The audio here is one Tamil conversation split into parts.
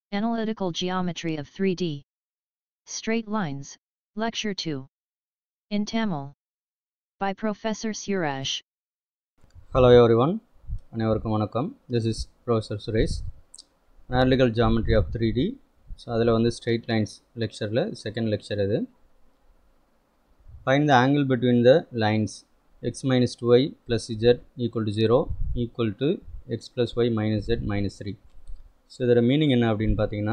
Analytical Geometry of 3D. Straight Lines, Lecture 2. In Tamil. By Professor Suraj. Hello everyone அனைவருக்கும் வணக்கம் this is professor Suresh analytical geometry of three D so அதில் வந்து ஸ்ட்ரெயிட் லைன்ஸ் லெக்சரில் செகண்ட் லெக்சர் இது find the angle between the lines x minus two y plus z equal to zero equal to x plus y minus z minus three so இதோட மீனிங் என்ன அப்படின்னு பார்த்தீங்கன்னா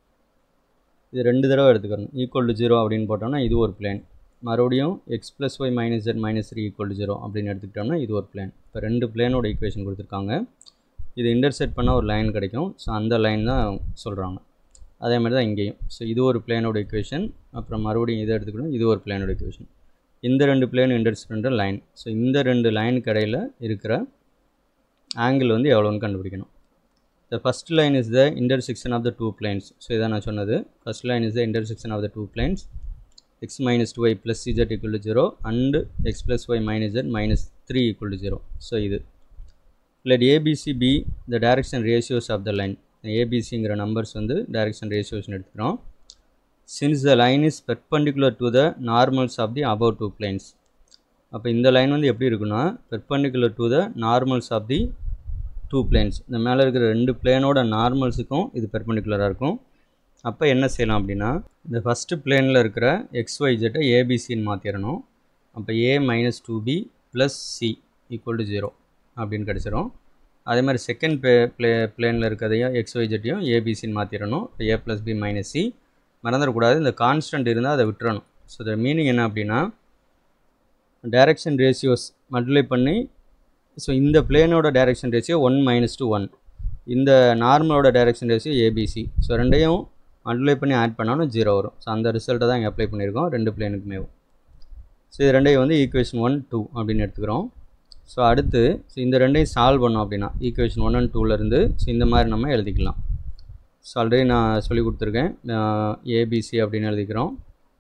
இது ரெண்டு தடவை எடுத்துக்கணும் ஈக்குவல் டு ஜீரோ அப்படின்னு போட்டோம்னா இது ஒரு பிளேன் மறுபடியும் x plus y minus z minus three equal to zero அப்படின்னு எடுத்துக்கிட்டோம்னா இது ஒரு பிளேன் இப்போ ரெண்டு பிளேனோட ஈக்குவேஷன் கொடுத்துருக்காங்க இது இன்டர்செட் பண்ணால் ஒரு லைன் கிடைக்கும் ஸோ அந்த லைன் தான் சொல்கிறாங்க அதே மாதிரி தான் இங்கேயும் ஸோ இது ஒரு பிளேனோட ஈக்குவேஷன் அப்புறம் மறுபடியும் இதை எடுத்துக்கணும் இது ஒரு பிளேனோட ஈக்குவேஷன் இந்த ரெண்டு பிளேன் இன்டர்செட் பண்ணுற லைன் ஸோ இந்த ரெண்டு லைனுக்கு இடையில் இருக்கிற ஆங்கிள் வந்து எவ்வளோன்னு கண்டுபிடிக்கணும் the first line is the intersection of the two planes so இதான் நான் சொன்னது first line is the intersection of the two planes x minus 2y plus z equal to 0 and x plus y minus z minus 3 equal to 0. So, இது let ABC be the direction ratios of the line. ABCங்கிற numbers வந்து direction ratios எடுத்துக்கிறோம் since the line is perpendicular to the normals of the above two planes. அப்போ இந்த லைன் வந்து எப்படி இருக்குன்னா perpendicular to the normals of the two planes. இந்த மேலே இருக்கிற ரெண்டு பிளேனோட நார்மல்ஸுக்கும் இது பெர்பெண்டிகுலராக இருக்கும் அப்போ என்ன செய்யலாம் அப்படின்னா இந்த ஃபஸ்ட்டு பிளேனில் இருக்கிற எக்ஸ்ஒய் ஜெட்டை ஏபிசின்னு மாற்றிடணும் அப்போ a minus two b plus c equal to zero அப்படின்னு கிடச்சிரும் அதே மாதிரி செகண்ட் ப்ளே ப்ளே பிளேனில் இருக்கிறதையும் எக்ஸ்ஒய் ஜெட்டையும் ஏபிசின்னு மாற்றிடணும் இப்போ a plus b minus c மறந்துடக்கூடாது இந்த கான்ஸ்டன்ட் இருந்தால் அதை விட்டுறணும் ஸோ இந்த மீனிங் என்ன அப்படின்னா டைரக்ஷன் ரேஷியோஸ் மல்டிப்ளை பண்ணி ஸோ இந்த பிளேனோட direction ratio one minus two one இந்த நார்மலோட டைரக்ஷன் ரேஷியோ ஏபிசி ஸோ ரெண்டையும் மல்டிப்ளை பண்ணி ஆட் பண்ணாலும் ஜீரோ வரும் ஸோ அந்த ரிசல்ட்டை தான் இங்கே அப்ளை பண்ணியிருக்கோம் ரெண்டு பிளேனுக்குமே ஸோ இது ரெண்டையும் வந்து ஈக்குவேஷன் ஒன் டூ அப்படின்னு எடுத்துக்கிறோம் ஸோ அடுத்து ஸோ இந்த ரெண்டையும் சால்வ் பண்ணோம் அப்படின்னா ஈக்குவேஷன் ஒன் அண்ட் டூலேருந்து ஸோ இந்த மாதிரி நம்ம எழுதிக்கலாம் ஸோ ஆல்ரெடி நான் சொல்லி கொடுத்துருக்கேன் ஏபிசி அப்படின்னு எழுதிக்கிறோம்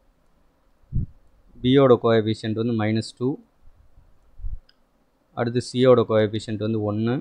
பியோட கோஎஃபிஷியன்ட் வந்து மைனஸ் டூ அடுத்து சியோட கோஎஃபிஷியன்ட் வந்து ஒன்று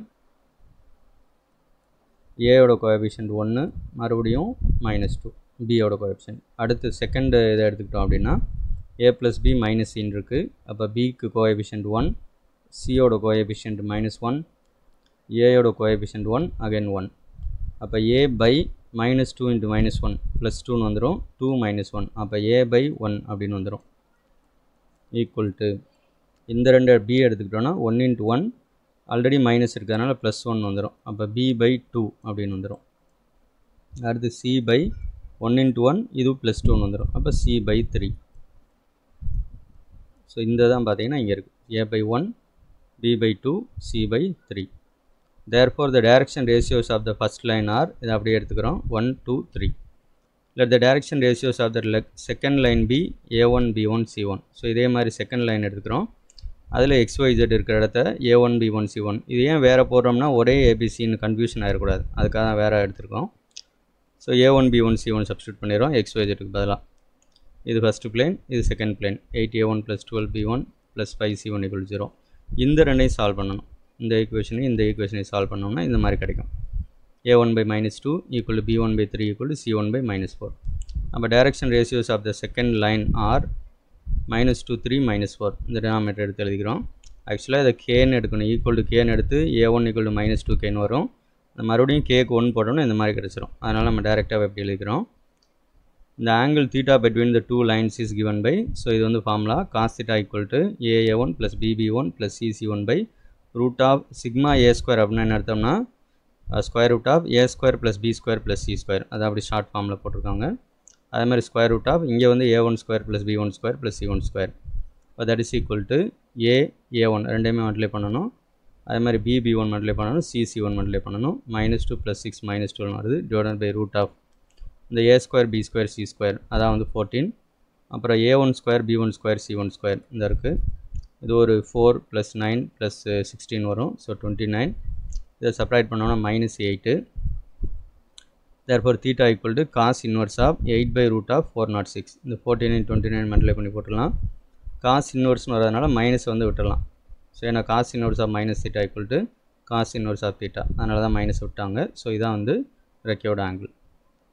ஏயோட கோஎஃபிஷியன்ட் ஒன்று மறுபடியும் மைனஸ் டூ பியோட கோஎஃபிஷியன்ட் அடுத்து செகண்டு இதை எடுத்துக்கிட்டோம் அப்படின்னா ஏ ப்ளஸ் பி மைனஸ் சின்னு இருக்குது அப்போ பிக்கு கோஎஃபிஷியன்ட் ஒன் சியோட கோஎஃபிஷியன்ட் மைனஸ் ஒன் ஏயோட கோஎஃபிஷியன்ட் ஒன் அகைன் ஒன் அப்போ a by minus two into minus one plus டூன்னு வந்துடும் டூ மைனஸ் ஒன் அப்போ ஏ பை ஒன் அப்படின்னு வந்துடும் ஈக்குவல் டு இந்த ரெண்டு பி எடுத்துக்கிட்டோன்னா one into one already minus இருக்கிறதுனால ப்ளஸ் ஒன் வந்துடும் அப்போ பி பை டூ அப்படின்னு வந்துடும் அடுத்து c by one into one இது ப்ளஸ் டூன்னு வந்துடும் அப்போ சி பை த்ரீ ஸோ இந்த தான் பார்த்தீங்கன்னா இங்கே இருக்குது A by one B by two C by three there for the direction ratios of the first line are இதை அப்படியே எடுத்துக்கிறோம் one two three let the direction ratios of the leg second line B A one B one C one so இதே மாதிரி செகண்ட் லைன் எடுத்துக்கிறோம் அதில் எக்ஸ்ஒய்ஜெட் இருக்கிற இடத்த A one B one C one இது ஏன் வேறு போடுறோம்னா ஒரே ஏபிசின்னு கன்ஃபியூஷன் ஆகிடக்கூடாது அதுக்காக தான் வேறு எடுத்திருக்கோம் so a one B one C one substitute பண்ணிடுறோம் எக்ஸ்ஒய்ஜெட்டுக்கு பதிலாக இது ஃபஸ்ட்டு பிளேன் இது second plane eight a one plus twelve b one plus five c one equal zero இந்த ரெண்டையும் சால்வ் பண்ணணும் இந்த ஈக்குவேஷனையும் இந்த ஈக்குவேஷனையும் சால்வ் பண்ணோம்னா இந்த மாதிரி கிடைக்கும் a one by minus two equal b one by three equal c one by minus four அப்போ direction ratios of the second line are minus two three minus four இந்த டினாமீட்டர் எடுத்து எழுதிக்கிறோம் ஆக்சுவலாக இதை கேன்னு எடுக்கணும் ஈக்குவல் டு கேன்னு எடுத்து a one equal to minus two கேன்னு வரும் இந்த மறுபடியும் கேக்கு ஒன் போட்டோம்னா இந்த மாதிரி கிடச்சிரும் அதனால் நம்ம டேரெக்டாக எப்படி எழுதிக்கிறோம் இந்த angle theta between the two lines is given by so இது வந்து formula cos theta equal to a a one plus b b one plus c c one by root of sigma a square அப்படின்னு என்ன அர்த்தம்னா square root of a square plus b square plus c square அது அப்படி ஷார்ட் ஃபார்மில் போட்டிருக்காங்க அதே மாதிரி ஸ்கொயர் ரூட் ஆஃப் இங்கே வந்து a one square plus b one square plus c one square இப்போ that is equal to a a one ரெண்டையுமே மல்டிப்ளை பண்ணணும் அதே மாதிரி பி பி ஒன் மல்டிப்ளை பண்ணணும் சி சி ஒன் மல்டிப்ளை பண்ணணும் minus two plus six minus twelve வருது டிவைட் பை ரூட் ஆஃப் இந்த a square b square c square அதான் வந்து ஃபோர்டீன் அப்புறம் a one square b one square c one square இந்த இருக்குது இது ஒரு four plus nine plus sixteen வரும் ஸோ டுவெண்ட்டி நைன் இதை செப்பரேட் பண்ணோன்னா minus eight therefore theta equal to cos inverse of 8 by root of 406 இந்த 49 29 மல்டிப்ளை பண்ணி போட்டுடலாம் cos inverse வரதுனால மைனஸ் வந்து விட்டுடலாம் ஸோ ஏன்னா cos inverse of minus theta equal to cos inverse of theta அதனால தான் மைனஸ் விட்டாங்க ஸோ இதான் வந்து ரெக்கையோட ஆங்கிள்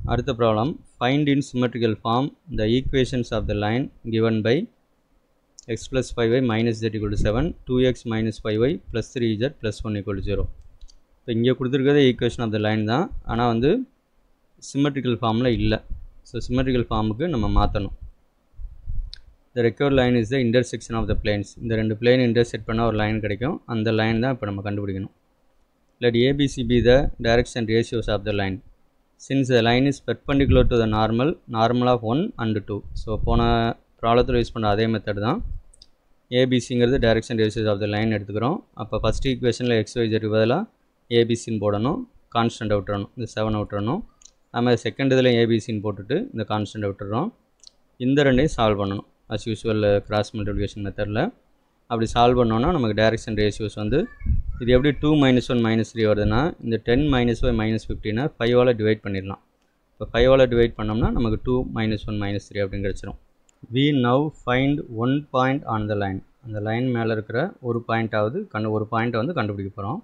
அடுத்த problem find in symmetrical form the equations of the line given by x plus five y minus z equal to seven two x minus five y plus three z plus one equal to zero இப்போ இங்கே கொடுத்துருக்கிறதே ஈக்குவேஷன் ஆஃப் த லைன் தான் ஆனால் வந்து சிமெட்ரிக்கல் ஃபார்மில் இல்லை ஸோ சிமெட்ரிக்கல் ஃபார்முக்கு நம்ம மாற்றணும் the required line is the intersection of the planes இந்த ரெண்டு பிளேன் இன்டர்செக்ட் பண்ணால் ஒரு லைன் கிடைக்கும் அந்த லைன் தான் இப்போ நம்ம கண்டுபிடிக்கணும் let ABC be the direction ratios of the line. Since the line is perpendicular to the normal, normal of 1 and 2. So போன ப்ராப்ளத்தில் யூஸ் பண்ண அதே மெத்தட் தான் ஏபிசிங்கிறது direction ratios of the line எடுத்துக்கிறோம் அப்போ ஃபஸ்ட் ஈக்குவேஷனில் எக்ஸ் ஒய்ஜெட்டுக்கு பதிலாக ஏபிசின்னு போடணும் கான்ஸ்டன்ட் விட்டுறணும் இந்த செவனை விட்டுறணும் அதுமாதிரி செகண்ட் இதில் ஏபிசின்னு போட்டுட்டு இந்த கான்ஸ்டன்ட் விட்டுறோம் இந்த ரெண்டையும் சால்வ் பண்ணணும் அஸ் யூஸ்வல் கிராஸ் மல்டிப்ளிகேஷன் மெத்தடில் அப்படி சால்வ் பண்ணோன்னா நமக்கு டைரக்ஷன் ரேஷியோஸ் வந்து இது எப்படி two minus one minus three வருதுன்னா இந்த டென் மைனஸ் ஒய் மைனஸ் ஃபிஃப்டினை ஃபைவால் டிவைட் பண்ணிடலாம் இப்போ ஃபைவால் டிவைட் பண்ணோம்னா நமக்கு two minus one minus three அப்படின்னு கிடச்சிரும் we now find one point on the line அந்த லைன் மேலே இருக்கிற ஒரு பாயிண்ட்டாவது கண்டு ஒரு பாயிண்ட்டை வந்து கண்டுபிடிக்க போகிறோம்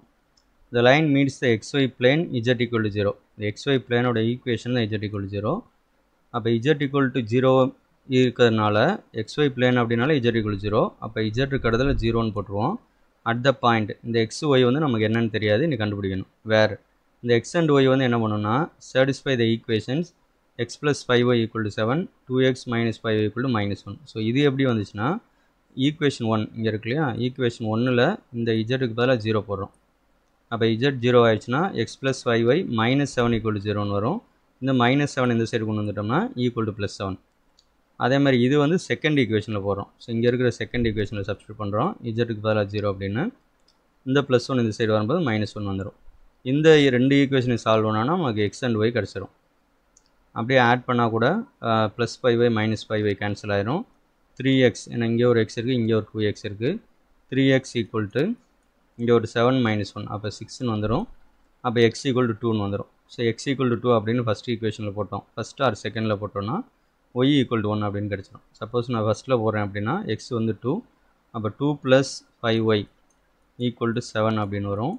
the line meets the x y plane z equal to zero இந்த எக்ஸ்ஒய் பிளேனோட ஈக்குவேஷன் தான் இஜட் ஈக்குவல் டு ஜீரோ அப்போ இஜட் ஈக்குவல் டு ஜீரோ இருக்கிறதுனால எக்ஸ்ஒய் பிளேன் அப்படின்னால இஜட் ஈக்குவல் ஜீரோ அப்போ இஜட் இருக்கிறதுல ஜீரோன்னு போட்டுருவோம் அட் த பாயிண்ட் இந்த எக்ஸ் ஒய் வந்து நமக்கு என்னன்னு தெரியாது நீ கண்டுபிடிக்கணும் வேறு இந்த எக்ஸ் அண்ட் ஒய் வந்து என்ன பண்ணணும்னா satisfy the equations x plus five y equal to seven two x minus five equal to minus one so இது எப்படி வந்துச்சுன்னா ஈக்குவேஷன் ஒன் இங்கே இருக்கு இல்லையா ஈக்குவேஷன் ஒன்னில் இந்த இஜட்டுக்கு பதிலாக ஜீரோ போடுறோம் அப்போ இஜட் ஜீரோ ஆயிடுச்சுன்னா x plus five y minus seven equal to ஜீரோன்னு வரும் இந்த மைனஸ் செவன் இந்த சைடு கொண்டு வந்துட்டோம்னா ஈக்குவல் டு ப்ளஸ் செவன் அதே மாதிரி இது வந்து செகண்ட் ஈக்குவேஷனில் போடுறோம் ஸோ இங்கே இருக்கிற செகண்ட் ஈக்குவேஷனில் சப்ஸ்டியூட் பண்ணுறோம் இஜட்டுக்கு பதிலாக ஜீரோ அப்படின்னு இந்த ப்ளஸ் ஒன் இந்த சைடு வரும்போது மைனஸ் ஒன் வந்துடும் இந்த ரெண்டு ஈக்குவேஷனை சால்வ் பண்ணோன்னா நமக்கு எக்ஸ் அண்ட் ஒய் கிடச்சிரும் அப்படியே ஆட் பண்ணால் கூட plus five y minus five y cancel ஆயிரும் த்ரீ எக்ஸ் ஏன்னா இங்கே ஒரு எக்ஸ் இருக்குது இங்கே ஒரு டூ எக்ஸ் இருக்குது த்ரீ எக்ஸ் ஈக்குவல் டு இங்கே ஒரு செவன் மைனஸ் ஒன் அப்போ சிக்ஸ்னு வந்துடும் அப்போ எக்ஸ் ஈக்குவல் டு டூன்னு வந்துடும் so x equal to two அப்படின்னு ஃபஸ்ட் ஈக்குவேஷனில் போட்டோம் ஃபஸ்ட்டு ஆர் செகண்டில் போட்டோம்னா ஒய் ஈக்குவல் டு ஒன் அப்படின்னு கிடச்சிடும் சப்போஸ் நான் ஃபஸ்ட்டில் போடுறேன் அப்படின்னா எக்ஸ் வந்து டூ அப்போ two plus five y equal to seven அப்படின்னு வரும்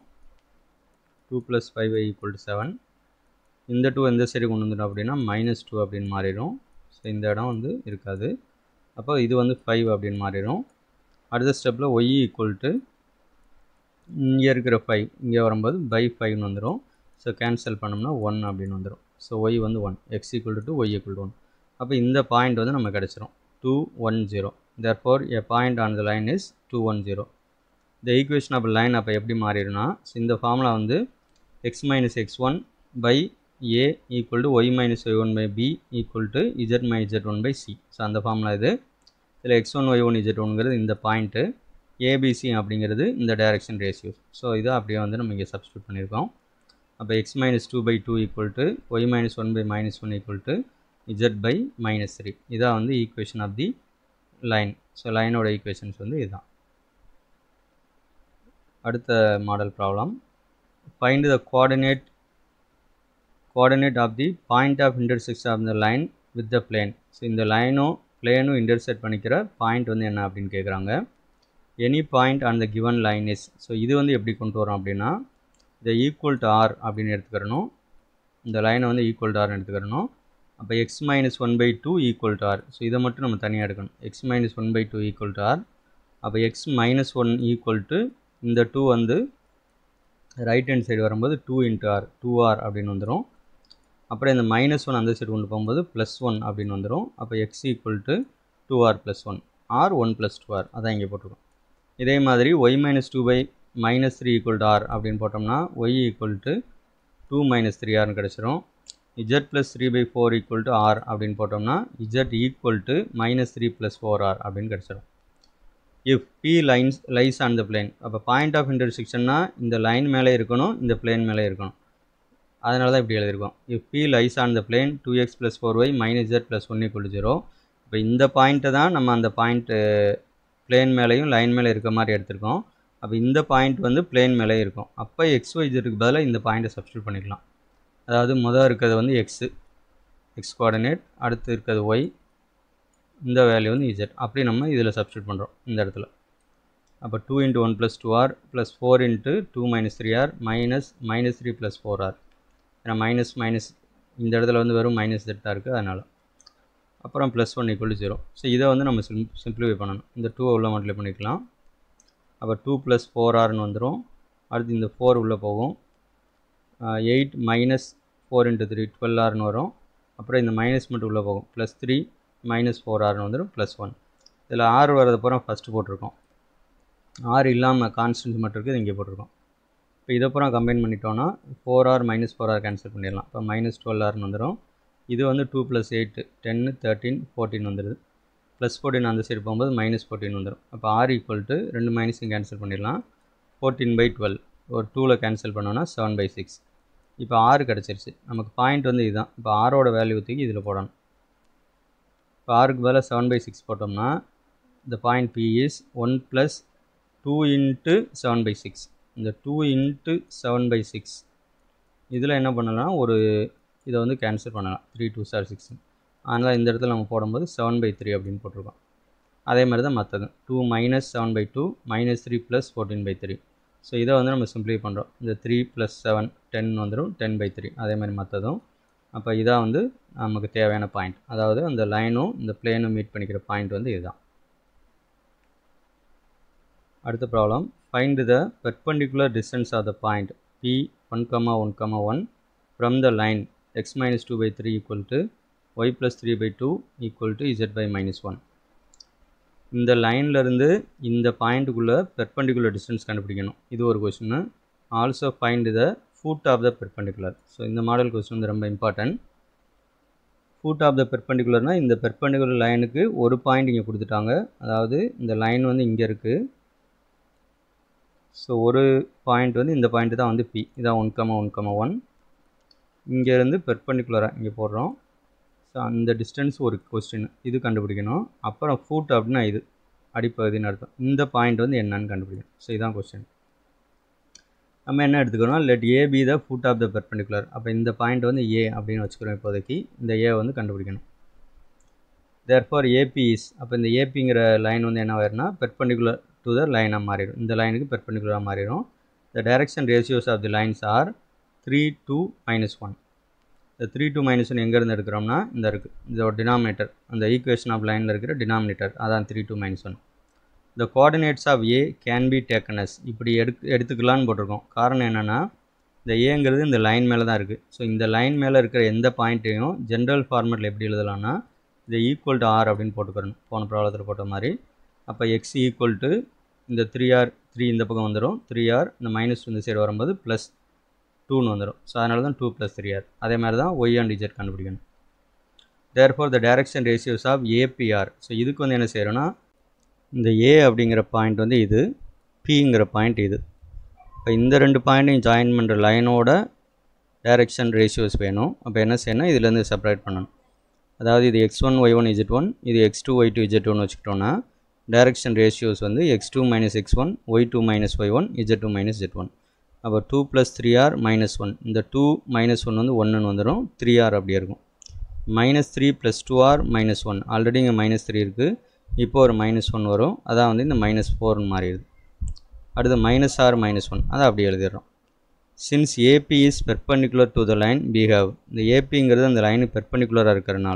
two plus five y equal to seven இந்த டூ எந்த சைடு கொண்டு வந்துட்டோம் அப்படின்னா மைனஸ் டூ அப்படின்னு மாறிடும் ஸோ இந்த இடம் வந்து இருக்காது அப்போ இது வந்து ஃபைவ் அப்படின்னு மாறிடும் அடுத்த ஸ்டெப்பில் ஒய் ஈக்குவல் டு இங்கே இருக்கிற ஃபைவ் இங்கே வரும்போது பை ஃபைவ்னு வந்துடும் ஸோ கேன்சல் பண்ணோம்னா ஒன் அப்படின்னு வந்துடும் ஸோ ஒய் வந்து one x equal to two y equal to one அப்போ இந்த பாயிண்ட் வந்து நம்ம கிடச்சிரும் two one zero there four a point on the line is two one zero இந்த ஈக்குவேஷன் ஆஃப் லைன் அப்போ எப்படி மாறிடும்னா இந்த ஃபார்முலா வந்து x minus x one by a equal to y minus y one by b equal to z my z one by c so அந்த ஃபார்முலா இது இதில் x one y one z ஒன்ங்கிறது இந்த பாயிண்ட்டு ஏபிசி அப்படிங்கிறது இந்த டைரக்ஷன் ரேஷியோஸ் ஸோ இதை அப்படியே வந்து நம்ம இங்கே சப்ஸ்டியூட் பண்ணியிருக்கோம் அப்போ x minus two by two equal to y minus one by minus one equal to z by minus three இதான் வந்து equation of the line so லைனோட ஈக்குவேஷன்ஸ் வந்து இதுதான் அடுத்த model problem find the coordinate coordinate of the point of intersection of the line with the plane so இந்த லைனும் பிளேனும் இன்டர்செக்ட் பண்ணிக்கிற பாயிண்ட் வந்து என்ன அப்படின்னு கேட்குறாங்க any point on the given line is so இது வந்து எப்படி கொண்டு வரோம் அப்படின்னா இதை ஈக்குவல் டு ஆர் அப்படின்னு எடுத்துக்கிறணும் இந்த லைனை வந்து ஈக்குவல் டு ஆர்னு எடுத்துக்கிறணும் அப்போ x minus one by two equal to r so இதை மட்டும் நம்ம தனியாக எடுக்கணும் x minus one by two equal to r அப்போ x minus one equal to இந்த டூ வந்து ரைட் ஹேண்ட் சைடு வரும்போது two into r two r அப்படின்னு வந்துடும் அப்புறம் இந்த மைனஸ் ஒன் அந்த சைடு கொண்டு போகும்போது ப்ளஸ் ஒன் அப்படின்னு வந்துடும் அப்போ x equal to two r plus one r one plus two r அதான் இங்கே போட்டிருக்கோம் இதே மாதிரி y minus two by minus three equal to r அப்படின்னு போட்டோம்னா y equal to two minus three ஆர்னு கிடச்சிரும் z plus three by four equal to r அப்படின்னு போட்டோம்னா z equal to minus three plus four r அப்படின்னு கிடச்சிடும் if P lines lies on the plane அப்போ பாயிண்ட் ஆஃப் இன்டர்செக்ஷன்னா இந்த லைன் மேலே இருக்கணும் இந்த பிளேன் மேலே இருக்கணும் அதனால தான் இப்படி எழுதியிருக்கோம் if P lies on the plane two x plus four y minus z plus one equal zero இப்போ இந்த பாயிண்ட்டை தான் நம்ம அந்த பாயிண்ட்டு பிளேன் மேலேயும் லைன் மேலே இருக்க மாதிரி எடுத்திருக்கோம் அப்போ இந்த பாயிண்ட் வந்து பிளேன் மேலே இருக்கும் அப்போ எக்ஸ் ஒய் ஜெட்டுக்கு பதிலாக இந்த பாயிண்ட்டை சப்ஸ்டியூட் பண்ணிக்கலாம் அதாவது முதல் இருக்கிறது வந்து எக்ஸு எக்ஸ் கோஆர்டினேட் அடுத்து இருக்கிறது ஒய் இந்த வேல்யூ வந்து இஜெட் அப்படி நம்ம இதில் சப்ஸ்டியூட் பண்ணுறோம் இந்த இடத்துல அப்போ two into one plus two r plus four into two minus three r minus minus three plus four r ஏன்னா மைனஸ் மைனஸ் இந்த இடத்துல வந்து வெறும் மைனஸ் z தான் இருக்குது அதனால் அப்புறம் plus one equal zero so இதை வந்து நம்ம சிம் சிம்பிளிஃபை பண்ணணும் இந்த டூ உள்ள மல்டிப்ளை பண்ணிக்கலாம் அப்போ டூ ப்ளஸ் ஃபோர் ஆர்னு வந்துடும் அடுத்து இந்த ஃபோர் உள்ளே போகும் eight minus four into three twelve ஆர்னு வரும் அப்புறம் இந்த மைனஸ் மட்டும் உள்ளே போகும் ப்ளஸ் த்ரீ மைனஸ் ஃபோர் ஆர்னு வந்துடும் ப்ளஸ் ஒன் இதில் ஆறு வரது பூரா ஃபஸ்ட்டு போட்டிருக்கோம் ஆறு இல்லாமல் கான்ஸ்டன்ஸ் மட்டும் இருக்குது இங்கே போட்டிருக்கோம் இப்போ இதை பூரா கம்பைன் பண்ணிட்டோன்னா four r minus four r cancel பண்ணிடலாம் இப்போ மைனஸ் டுவெல் ஆர்னு வந்துடும் இது வந்து டூ ப்ளஸ் எயிட்டு டென்னு தேர்ட்டின் ஃபோர்டீன் வந்துடுது ப்ளஸ் ஃபோர்டீன் அந்த சைடு போகும்போது மைனஸ் ஃபோர்டீன் வந்துடும் அப்போ ஆர் ஈக்குவல் டு ரெண்டு மைனஸையும் கேன்சல் பண்ணிடலாம் ஃபோர்டீன் பை டுவெல் ஒரு டூவில் கேன்சல் பண்ணோன்னா செவன் பை சிக்ஸ் இப்போ ஆறு கிடச்சிருச்சு நமக்கு பாயிண்ட் வந்து இதுதான் இப்போ ஆரோட வேல்யூ தூக்கி இதில் போடணும் இப்போ ஆறுக்கு பதிலாக செவன் பை சிக்ஸ் போட்டோம்னா இந்த point P is one plus two into seven by six இந்த two into seven by six இதில் என்ன பண்ணலாம் ஒரு இதை வந்து கேன்சல் பண்ணலாம் த்ரீ டூ சார் சிக்ஸ் அதனால் இந்த இடத்துல நம்ம போடும்போது செவன் பை த்ரீ அப்படின்னு போட்டிருக்கோம் அதே மாதிரி தான் மற்றது two minus seven by two minus three plus fourteen by three so இதை வந்து நம்ம சிம்ப்ளை பண்ணுறோம் இந்த த்ரீ ப்ளஸ் செவன் டென் வந்துடும் டென் பை த்ரீ அதே மாதிரி மற்றதும் அப்போ இதான் வந்து நமக்கு தேவையான பாயிண்ட் அதாவது அந்த லைனும் இந்த பிளேனும் மீட் பண்ணிக்கிற பாயிண்ட் வந்து இதுதான் அடுத்த problem find the perpendicular distance of the point P one comma one comma one from the line x minus two by three equal to y plus three by two equal to z by minus one இந்த லைன்லேருந்து இந்த பாயிண்ட்டுக்குள்ளே பெர்பெண்டிகுலர் டிஸ்டன்ஸ் கண்டுபிடிக்கணும் இது ஒரு question also find the foot of the perpendicular so இந்த மாடல் கொஸ்டின் வந்து ரொம்ப இம்பார்ட்டன்ட் ஃபூட் ஆஃப் த பெர்பெண்டிகுலர்னால் இந்த பெர்பெண்டிகுலர் லைனுக்கு ஒரு பாயிண்ட் இங்கே கொடுத்துட்டாங்க அதாவது இந்த லைன் வந்து இங்கே இருக்குது ஸோ ஒரு பாயிண்ட் வந்து இந்த பாயிண்ட் தான் வந்து பி இதான் one comma one comma one இங்கேருந்து பெர்பெண்டிகுலராக இங்கே போடுறோம் ஸோ அந்த டிஸ்டன்ஸ் ஒரு கொஸ்டின் இது கண்டுபிடிக்கணும் அப்புறம் ஃபூட் அப்படின்னா இது அடிப்பகுதின்னு அர்த்தம் இந்த பாயிண்ட் வந்து என்னன்னு கண்டுபிடிக்கணும் ஸோ இதுதான் கொஸ்டின் நம்ம என்ன எடுத்துக்கிறோம் let A be the foot of the perpendicular அப்போ இந்த பாயிண்ட் வந்து ஏ அப்படின்னு வச்சுக்கிறோம் இப்போதைக்கு இந்த ஏ வந்து கண்டுபிடிக்கணும் தேர் ஃபார் ஏபி இஸ் அப்போ இந்த ஏபிங்கிற லைன் வந்து என்ன ஆயிரும்னா பெர்பெண்டிகுலர் டு த லைனாக மாறிடும் இந்த லைனுக்கு பெர்பெண்டிகுலராக மாறிடும் the direction ratios of the lines are three two minus one இந்த த்ரீ டூ மைனஸ் ஒன் எங்கேருந்து எடுக்கிறோம்னா இந்த இருக்குது இதோட டினாமினேட்டர் அந்த ஈக்குவேஷன் ஆஃப் லைனில் இருக்கிற டினாமினேட்டர் அதான் three two minus one the coordinates of A can be taken as இப்படி எடுத்து எடுத்துக்கலான்னு போட்டிருக்கோம் காரணம் என்னென்னா இந்த ஏங்கிறது இந்த லைன் மேலே தான் இருக்குது ஸோ இந்த லைன் மேலே இருக்கிற எந்த பாயிண்ட்டையும் ஜென்ரல் ஃபார்மேட்டில் எப்படி எழுதலாம்னா இதை ஈக்குவல் டு ஆர் அப்படின்னு போட்டுக்கிறணும் போன ப்ராப்ளத்தில் போட்ட மாதிரி அப்போ எக்ஸ் ஈக்குவல் டு இந்த த்ரீ ஆர் த்ரீ இந்த பக்கம் வந்துடும் த்ரீ ஆர் இந்த மைனஸ் இந்த சைடு வரும்போது ப்ளஸ் டூன்னு வந்துடும் ஸோ அதனால தான் டூ ப்ளஸ் த்ரீ ஆர் அதே மாதிரி தான் ஒய் அண்ட் இஜெட் கண்டுபிடிக்கணும் there for the direction ratios of AP are so இதுக்கு வந்து என்ன செய்கிறோன்னா இந்த ஏ அப்படிங்கிற பாயிண்ட் வந்து இது பிங்கிற பாயிண்ட் இது இப்போ இந்த ரெண்டு பாயிண்ட்டையும் ஜாயின் பண்ணுற லைனோட டைரக்ஷன் ரேஷியோஸ் வேணும் அப்போ என்ன செய்யணும் இதுலேருந்து செப்பரேட் பண்ணணும் அதாவது இது x one y one z one இது x two y two z one வச்சுக்கிட்டோன்னா டைரக்ஷன் ரேஷியோஸ் வந்து x two minus x one y two minus y one z two minus z one அப்போ two plus three r minus one இந்த டூ மைனஸ் ஒன் வந்து ஒன்றுன்னு வந்துடும் த்ரீ ஆர் அப்படியே இருக்கும் minus three plus two r minus one already இங்கே மைனஸ் த்ரீ இருக்குது இப்போ ஒரு மைனஸ் ஒன் வரும் அதான் வந்து இந்த மைனஸ் ஃபோர்னு மாறிடுது அடுத்து மைனஸ் ஆர் மைனஸ் ஒன் அதை அப்படி எழுதிடுறோம் since AB is perpendicular to the line we have இந்த ஏபிங்கிறது அந்த லைனுக்கு பெர்பெண்டிகுலராக இருக்கிறனால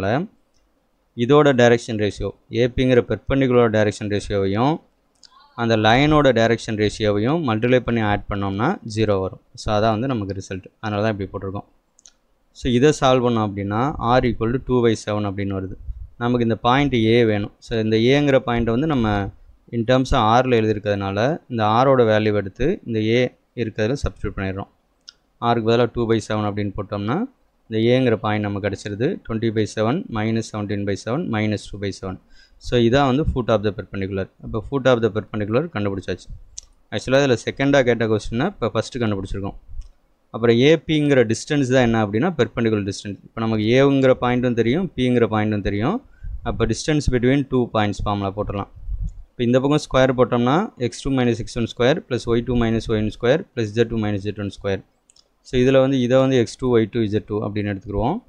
இதோட டைரக்ஷன் ரேஷியோ ஏபிங்கிற பெர்பெண்டிகுலர் டைரக்ஷன் ரேஷியோவையும் அந்த லைனோட டைரக்ஷன் ரேஷியோவையும் மல்டிப்ளை பண்ணி ஆட் பண்ணோம்னா ஜீரோ வரும் ஸோ அதான் வந்து நமக்கு ரிசல்ட் அதனால தான் இப்படி போட்டிருக்கோம் ஸோ இதை சால்வ் பண்ணோம் அப்படின்னா r equal to two by seven அப்படின்னு வருது நமக்கு இந்த பாயிண்ட் ஏ வேணும் ஸோ இந்த ஏங்கிற பாயிண்ட்டை வந்து நம்ம இன் டேர்ம்ஸ் ஆரில் எழுதியிருக்கிறதுனால இந்த ஆரோட வேல்யூ எடுத்து இந்த ஏ இருக்கிறதுல சப்ஸ்டியூட் பண்ணிடுறோம் ஆருக்கு பதிலாக டூ பை செவன் அப்படின்னு போட்டோம்னா இந்த ஏங்கிற பாயிண்ட் நமக்கு கிடச்சிருது twenty by seven minus seventeen by seven minus two by seven so இதான் வந்து ஃபுட் ஆஃப் த பெர்பெண்டிகுலர் அப்போ ஃபுட் ஆஃப் த பெர்பெண்டிகுலர் கண்டுபிடிச்சாச்சு ஆக்சுவலாக இதில் செகண்டாக கேட்ட கொஸ்டினை இப்போ ஃபஸ்ட்டு கண்டுபிடிச்சிருக்கோம் அப்புறம் ஏபிங்கிற டிஸ்டன்ஸ் தான் என்ன அப்படின்னா பெர்பெண்டிகுலர் டிஸ்டன்ஸ் இப்போ நமக்கு ஏங்கிற பாயிண்ட்டும் தெரியும் பிங்கிற பாயிண்ட்டும் தெரியும் அப்போ டிஸ்டன்ஸ் பிட்வீன் டூ பாயிண்ட்ஸ் ஃபார்மில் போட்டுடலாம் இப்போ இந்த பக்கம் ஸ்கொயர் போட்டோம்னா x two minus x one square plus y two minus y one square plus z two minus z one square so இதில் வந்து இதை வந்து x two y two z two அப்படின்னு எடுத்துக்கிடுவோம்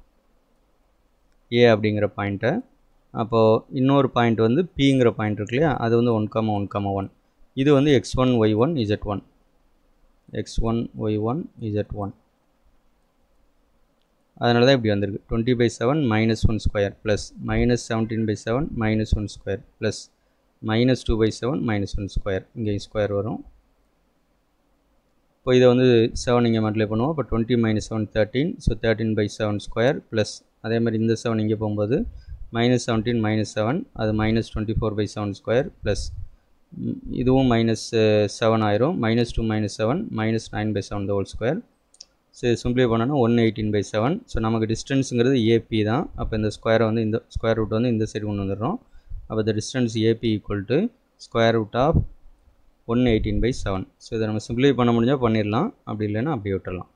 ஏ அப்படிங்கிற பாயிண்ட்டை அப்போது இன்னொரு பாயிண்ட் வந்து பிங்கிற பாயிண்ட் இருக்கு இல்லையா அது வந்து one comma one comma one இது வந்து x one y one z one x one y one z one அதனால தான் இப்படி வந்திருக்கு twenty by seven minus one square plus minus seventeen by seven minus one square plus minus two by seven minus one square இங்கே ஸ்கொயர் வரும் இப்போ இதை வந்து செவன் இங்கே மல்டிப்ளை பண்ணுவோம் இப்போ twenty minus seven thirteen so thirteen by seven square plus அதே மாதிரி இந்த செவன் இங்கே போகும்போது மைனஸ் செவன்டீன் மைனஸ் செவன் அது minus twenty four by seven square plus இதுவும் மைனஸ் செவன் ஆயிரும் minus two minus seven minus nine by seven the whole square so இது சிம்பிளை பண்ணோன்னா one eighteen by seven so நமக்கு டிஸ்டன்ஸுங்கிறது ஏபி தான் அப்போ இந்த ஸ்கொயரை வந்து இந்த ஸ்கொயர் ரூட் வந்து இந்த சைடு கொண்டு வந்துடுறோம் அப்போ இந்த distance AB equal to square root of one eighteen by seven so இதை நம்ம சிம்பிளை பண்ண முடிஞ்சால் பண்ணிடலாம் அப்படி இல்லைன்னா அப்படி விட்டுடலாம்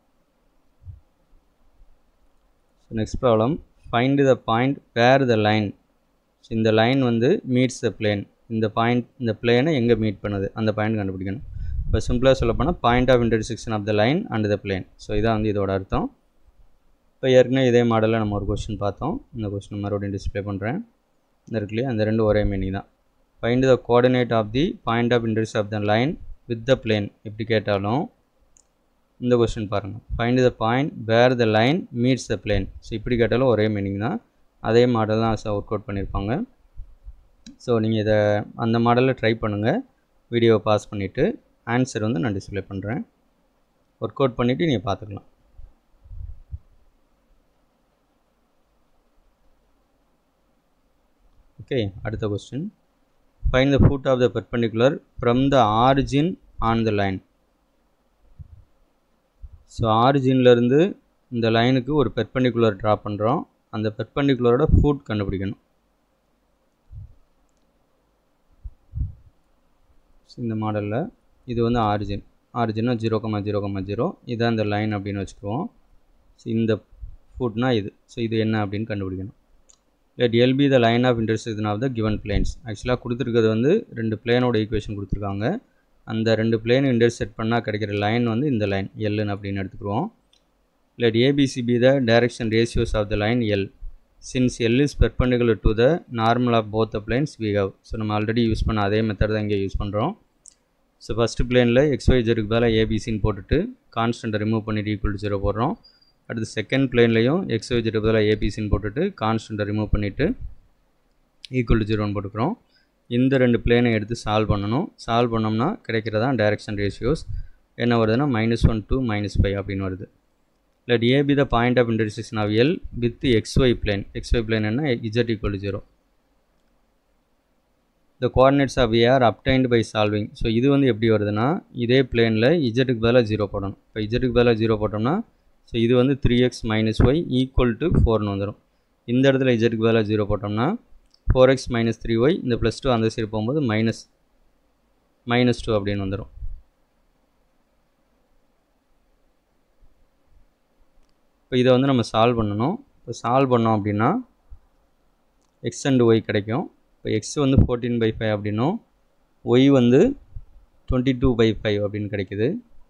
so next problem find the point where the line so இந்த லைன் வந்து மீட்ஸ் த பிளேன் இந்த பாயிண்ட் இந்த பிளேனை எங்கே மீட் பண்ணுது அந்த பாயிண்ட் கண்டுபிடிக்கணும் இப்போ சிம்பிளாக சொல்ல போனால் point of intersection of the line and the plane so இதான் வந்து இதோட அர்த்தம் இப்போ ஏற்கனவே இதே மாடலில் நம்ம ஒரு கொஸ்டின் பார்த்தோம் இந்த கொஸ்டின் மறுபடியும் டிஸ்பிளே பண்ணுறேன் இந்த இருக்குல்லையே அந்த ரெண்டு ஒரே மீனிங் தான் find the coordinate of the point of intersection of the line with the plane எப்படி கேட்டாலும் இந்த கொஸ்டின் பாருங்கள் find the point where the line meets the plane so இப்படி கேட்டாலும் ஒரே மீனிங் தான் அதே மாடல் தான் ஒர்க் அவுட் பண்ணியிருப்பாங்க ஸோ நீங்கள் இதை அந்த மாடலில் ட்ரை பண்ணுங்கள் வீடியோவை பாஸ் பண்ணிவிட்டு ஆன்சர் வந்து நான் டிஸ்பிளே பண்ணுறேன் ஒர்க் அவுட் பண்ணிவிட்டு நீங்கள் பார்த்துக்கலாம் ஓகே அடுத்த question find the foot of the perpendicular from the origin on the line so ஆரிஜின்லேருந்து இந்த லைனுக்கு ஒரு பெர்பெண்டிகுலர் ட்ரா பண்ணுறோம் அந்த பெர்பெண்டிகுலரோட ஃபுட் கண்டுபிடிக்கணும் இந்த மாடலில் இது வந்து ஆரிஜின் ஆரிஜின்னா zero comma zero comma zero இதான் இந்த லைன் அப்படின்னு வச்சுக்குவோம் ஸோ இந்த ஃபுட்னா இது ஸோ இது என்ன அப்படின்னு கண்டுபிடிக்கணும் let L be the line of intersection of the given planes ஆக்சுவலாக கொடுத்துருக்கிறது வந்து ரெண்டு பிளேனோட ஈக்குவேஷன் கொடுத்துருக்காங்க அந்த ரெண்டு பிளேன் இன்டர்செக்ட் பண்ணால் கிடைக்கிற லைன் வந்து இந்த லைன் எல்லுன்னு அப்படின்னு எடுத்துக்குவோம் let a b c be the direction ratios of the line L since L is perpendicular to the normal of both the planes we have so நம்ம ஆல்ரெடி யூஸ் பண்ண அதே மெத்தட் தான் இங்கே யூஸ் பண்ணுறோம் ஸோ ஃபஸ்ட்டு பிளேனில் எக்ஸ்ஒய்ஜருக்கு பதிலாக ஏபிசின்னு போட்டுட்டு கான்ஸ்டண்ட்டை ரிமூவ் பண்ணிட்டு ஈக்குவல் டு ஜீரோ போடுறோம் அடுத்து செகண்ட் பிளேன்லையும் எக்ஸ்ஒய்ஜருக்கு பதிலாக ஏபிசின்னு போட்டுட்டு கான்ஸ்டண்ட்டை ரிமூவ் பண்ணிவிட்டு ஈக்குவல் டு ஜீரோன்னு போட்டுக்கிறோம் இந்த ரெண்டு பிளேனை எடுத்து சால்வ் பண்ணணும் சால்வ் பண்ணோம்னா கிடைக்கிறதான் டைரக்ஷன் ரேஷியோஸ் என்ன வருதுன்னா minus one two minus five அப்படின்னு வருது let a be the point of intersection of L with the xy plane xy plane என்ன z equal to 0 the coordinates of A are obtained by solving so இது வந்து எப்படி வருதுன்னா இதே பிளேனில் இஜெட்டுக்கு பதிலாக ஜீரோ போடணும் இப்போ இஜெட்டுக்கு பதிலாக ஜீரோ போட்டோம்னா ஸோ இது வந்து three x minus y equal to ஃபோர்னு வந்துடும் இந்த இடத்துல இஜெட்டுக்கு பதிலாக ஜீரோ போட்டோம்னா four x minus three y இந்த ப்ளஸ் டூ அந்த சைடு போகும்போது மைனஸ் மைனஸ் டூ அப்படின்னு வந்துடும் இப்போ இதை வந்து நம்ம சால்வ் பண்ணணும் இப்போ சால்வ் பண்ணோம் அப்படின்னா எக்ஸ் அண்ட் ஒய் கிடைக்கும் இப்போ எக்ஸ் வந்து ஃபோர்டீன் பை ஃபைவ் அப்படின்னும் ஒய் வந்து டுவெண்ட்டி டூ பை ஃபைவ் அப்படின்னு கிடைக்குது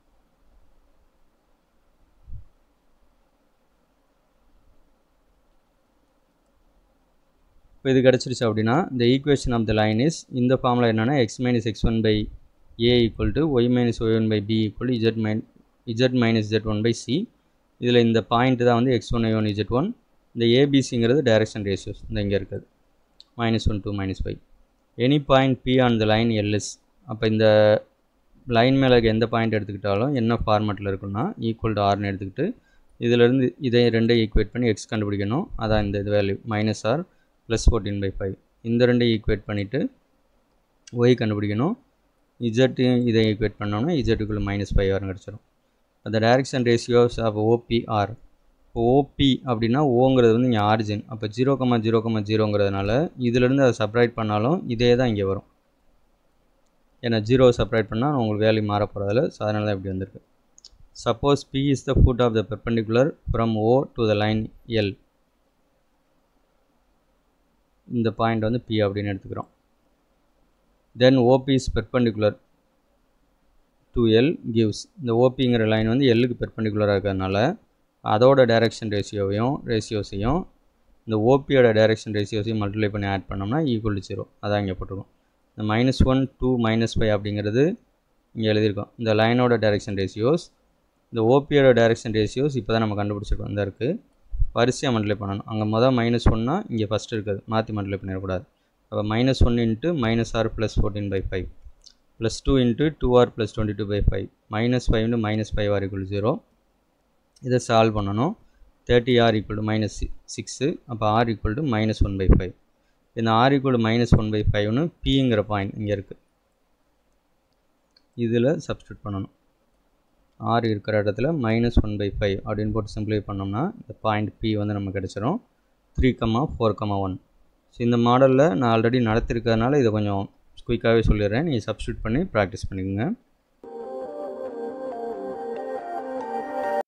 இப்போ இது கிடச்சிருச்சு அப்படின்னா இந்த equation of the line is இந்த ஃபார்மில் என்னென்னா x minus x one by a equal to y minus y one by b equal to z min z minus z one by c இதில் இந்த பாயிண்ட் தான் வந்து x one y one z one இந்த ஏபிசிங்கிறது டைரக்ஷன் ரேஷியோஸ் இந்த இங்கே இருக்குது minus one two minus five any point P on the line L is அப்போ இந்த லைன் மேலே இருக்க எந்த பாயிண்ட் எடுத்துக்கிட்டாலும் என்ன ஃபார்மேட்டில் இருக்குன்னா ஈக்குவல் டு ஆர்னு எடுத்துக்கிட்டு இதிலேருந்து இதை ரெண்டை ஈக்குவேட் பண்ணி எக்ஸ் கண்டுபிடிக்கணும் அதான் இந்த இது value minus r plus fourteen by five இந்த ரெண்டை ஈக்குவேட் பண்ணிவிட்டு ஒய் கண்டுபிடிக்கணும் இஜெட்டு இதை ஈக்குவேட் பண்ணோம்னா இஜெட்டுக்குள்ளே மைனஸ் ஃபைவ் வரும் கிடச்சிரும் அந்த டைரக்ஷன் ரேஷியோஸ் ஆஃப் ஓபிஆர் இப்போ ஓபி அப்படின்னா ஓங்கிறது வந்து இங்கே ஆரிஜின் அப்போ ஜீரோ கம்மா ஜீரோ கம்மா ஜீரோங்கிறதுனால இதிலேருந்து அதை செப்பரேட் பண்ணாலும் இதே தான் இங்கே வரும் ஏன்னா ஜீரோவை செப்பரேட் பண்ணால் உங்களுக்கு வேல்யூ மாற போகிறதில்ல ஸோ அதனால தான் இப்படி வந்திருக்கு suppose P is the foot of the perpendicular from O to the line L இந்த பாயிண்ட் வந்து பி அப்படின்னு எடுத்துக்கிறோம் then OP is perpendicular to L gives இந்த ஓபிங்கிற லைன் வந்து எல்லுக்கு பெர்பெண்டிகுலராக இருக்கிறதுனால அதோட டைரக்ஷன் ரேஷியோவையும் ரேஷியோஸையும் இந்த ஓபியோட டைரக்ஷன் ரேஷியோஸையும் மல்டிப்ளை பண்ணி ஆட் பண்ணோம்னா ஈக்குவல் டு ஜீரோ அதான் இங்கே போட்டிருக்கோம் இந்த minus one two minus five அப்படிங்கிறது இங்கே எழுதியிருக்கோம் இந்த லைனோட டைரக்ஷன் ரேஷியோஸ் இந்த ஓபியோட டைரக்ஷன் ரேஷியோஸ் இப்போ தான் நம்ம கண்டுபிடிச்சிருக்கோம் இந்த இருக்குது வரிசையாக மல்டிப்ளை பண்ணணும் அங்கே மொதல் மைனஸ் ஒன்னா இங்கே ஃபஸ்ட்டு இருக்குது மாற்றி மல்டிப்ளை பண்ணிடக்கூடாது அப்போ minus one into minus r plus fourteen by five plus two into two r plus twenty two by five minus five into minus five r equal zero இதை சால்வ் பண்ணணும் thirty r equal to minus six அப்போ r equal to minus one by five இந்த r equal to minus one by ஃபைவ்னு பிங்கிற பாயிண்ட் இங்கே இருக்குது இதில் சப்ஸ்டியூட் பண்ணணும் ஆர் இருக்கிற இடத்துல மைனஸ் ஒன் பை ஃபைவ் அப்படின்னு போட்டு சிம்பிளை பண்ணோம்னா இந்த பாயிண்ட் பி வந்து நமக்கு கிடச்சிரும் three comma four comma one so இந்த மாடலில் நான் ஆல்ரெடி நடத்திருக்கிறதுனால இதை கொஞ்சம் குயிக்காகவே சொல்லிடுறேன் நீங்கள் சப்ஸ்டியூட் பண்ணி ப்ராக்டிஸ் பண்ணிக்கோங்க